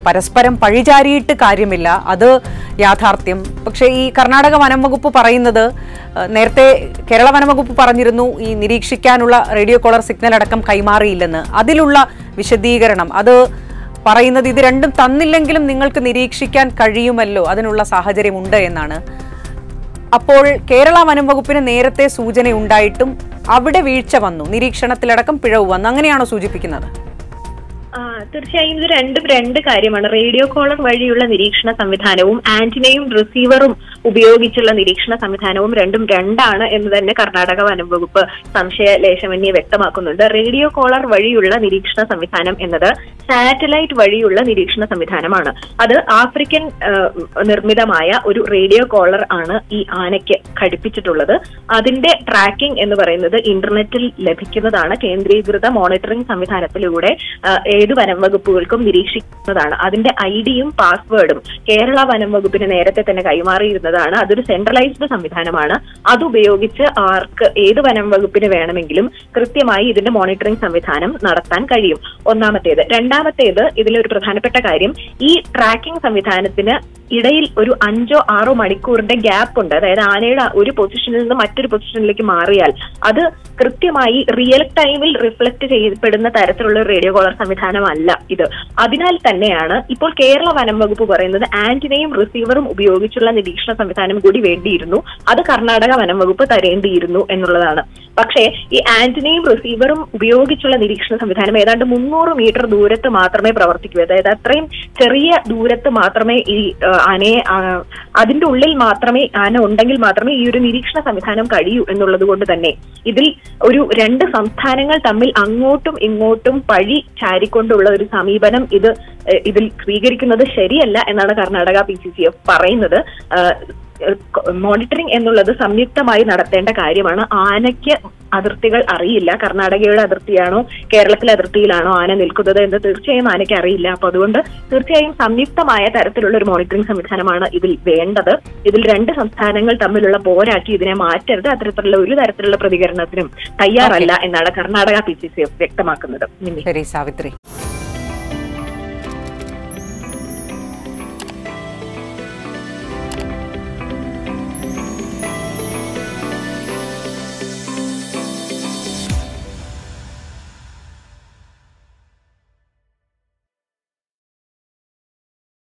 പരസ്പരം പഴിചാരിയിട്ട് കാര്യമില്ല അത് യാഥാർത്ഥ്യം പക്ഷേ ഈ കർണാടക വനം വകുപ്പ് പറയുന്നത് ആ, നേരത്തെ കേരള വനം വകുപ്പ് പറഞ്ഞിരുന്നു ഈ നിരീക്ഷിക്കാനുള്ള റേഡിയോ കോളർ സിഗ്നൽ അടക്കം കൈമാറിയില്ലെന്ന് അതിലുള്ള വിശദീകരണം അത് പറയുന്നത് ഇത് രണ്ടും തന്നില്ലെങ്കിലും നിങ്ങൾക്ക് നിരീക്ഷിക്കാൻ കഴിയുമല്ലോ അതിനുള്ള സാഹചര്യമുണ്ട് എന്നാണ് അപ്പോൾ കേരള വനം വകുപ്പിന് നേരത്തെ സൂചന ഉണ്ടായിട്ടും അവിടെ വീഴ്ച വന്നു നിരീക്ഷണത്തിലടക്കം പിഴവ് വന്നു അങ്ങനെയാണോ സൂചിപ്പിക്കുന്നത് ആ, തീർച്ചയായും ഇത് രണ്ടും രണ്ട് കാര്യമാണ് റേഡിയോ കോളർ വഴിയുള്ള നിരീക്ഷണ സംവിധാനവും ആന്റിനയും റിസീവറും ഉപയോഗിച്ചുള്ള നിരീക്ഷണ സംവിധാനവും രണ്ടും രണ്ടാണ് എന്ന് തന്നെ കർണാടക വനം വകുപ്പ് സംശയ ലേശമന്യെ വ്യക്തമാക്കുന്നുണ്ട് റേഡിയോ കോളർ വഴിയുള്ള നിരീക്ഷണ സംവിധാനം എന്നത് സാറ്റലൈറ്റ് വഴിയുള്ള നിരീക്ഷണ സംവിധാനമാണ് അത് ആഫ്രിക്കൻ ആ, നിർമ്മിതമായ ഒരു റേഡിയോ കോളർ ആണ് ഈ ആനയ്ക്ക് ഘടിപ്പിച്ചിട്ടുള്ളത് അതിന്റെ ട്രാക്കിംഗ് എന്ന് പറയുന്നത് ഇന്റർനെറ്റിൽ ലഭിക്കുന്നതാണ് കേന്ദ്രീകൃത മോണിറ്ററിംഗ് സംവിധാനത്തിലൂടെ ആ, ഏത് വനം വകുപ്പുകൾക്കും നിരീക്ഷിക്കുന്നതാണ് അതിന്റെ ഐ ഡിയും പാസ്വേഡും കേരള വനം വകുപ്പിന് നേരത്തെ തന്നെ കൈമാറിയിരുന്നതാണ് അതൊരു സെൻട്രലൈസ്ഡ് സംവിധാനമാണ് അതുപയോഗിച്ച് ആർക്ക് ഏത് വനം വകുപ്പിന് വേണമെങ്കിലും കൃത്യമായി ഇതിന്റെ മോണിറ്ററിംഗ് സംവിധാനം നടത്താൻ കഴിയും ഒന്നാമത്തേത് രണ്ടാമത്തേത് ഇതിലൊരു പ്രധാനപ്പെട്ട കാര്യം ഈ ട്രാക്കിംഗ് സംവിധാനത്തിന് ഇടയിൽ ഒരു അഞ്ചോ ആറോ മണിക്കൂറിന്റെ ഗ്യാപ്പ് ഉണ്ട് അതായത് ആനയുടെ ഒരു പൊസിഷനിൽ നിന്ന് മറ്റൊരു പൊസിഷനിലേക്ക് മാറിയാൽ അത് കൃത്യമായി റിയൽ ടൈമിൽ റിഫ്ലക്ട് ചെയ്യപ്പെടുന്ന തരത്തിലുള്ള ഒരു റേഡിയോ കോളർ സംവിധാനമല്ല ഇത് അതിനാൽ തന്നെയാണ് ഇപ്പോൾ കേരള വനം വകുപ്പ് പറയുന്നത് ആന്റിനയും റിസീവറും ഉപയോഗിച്ചുള്ള നിരീക്ഷണ സംവിധാനം കൂടി വേണ്ടിയിരുന്നു അത് കർണാടക വനം വകുപ്പ് തരേണ്ടിയിരുന്നു എന്നുള്ളതാണ് പക്ഷേ ഈ ആന്റിനയും റിസീവറും ഉപയോഗിച്ചുള്ള നിരീക്ഷണ സംവിധാനം ഏതാണ്ട് മുന്നൂറ് മീറ്റർ ദൂരത്ത് മാത്രമേ പ്രവർത്തിക്കൂ അതായത് അത്രയും ചെറിയ ദൂരത്ത് മാത്രമേ ഈ ആ, ആനയെ ആ, അതിന്റെ ഉള്ളിൽ മാത്രമേ ആന ഉണ്ടെങ്കിൽ മാത്രമേ ഈ ഒരു നിരീക്ഷണ സംവിധാനം കഴിയൂ എന്നുള്ളത് കൊണ്ട് തന്നെ ഇതിൽ ഒരു രണ്ട് സംസ്ഥാനങ്ങൾ തമ്മിൽ അങ്ങോട്ടും ഇങ്ങോട്ടും പഴി ചാരിക്കൊണ്ടുള്ള ഒരു സമീപനം ഇത് ഏഹ്, ഇതിൽ സ്വീകരിക്കുന്നത് ശരിയല്ല എന്നാണ് Karnataka P C C F പറയുന്നത് മോണിറ്ററിംഗ് എന്നുള്ളത് സംയുക്തമായി നടത്തേണ്ട കാര്യമാണ് ആനയ്ക്ക് അതിർത്തികൾ അറിയില്ല കർണാടകയുടെ അതിർത്തിയാണോ കേരളത്തിലെ അതിർത്തിയിലാണോ ആന നിൽക്കുന്നത് എന്ന് തീർച്ചയായും ആനയ്ക്ക് അറിയില്ല അപ്പൊ അതുകൊണ്ട് തീർച്ചയായും സംയുക്തമായ തരത്തിലുള്ള ഒരു മോണിറ്ററിംഗ് സംവിധാനമാണ് ഇതിൽ വേണ്ടത് ഇതിൽ രണ്ട് സംസ്ഥാനങ്ങൾ തമ്മിലുള്ള പോരാക്കി ഇതിനെ മാറ്റരുത് അത്തരത്തിലുള്ള ഒരു തരത്തിലുള്ള പ്രതികരണത്തിനും തയ്യാറല്ല എന്നാണ് Karnataka P C C F വ്യക്തമാക്കുന്നത് നിമ്മി ശരി സാവിത്രി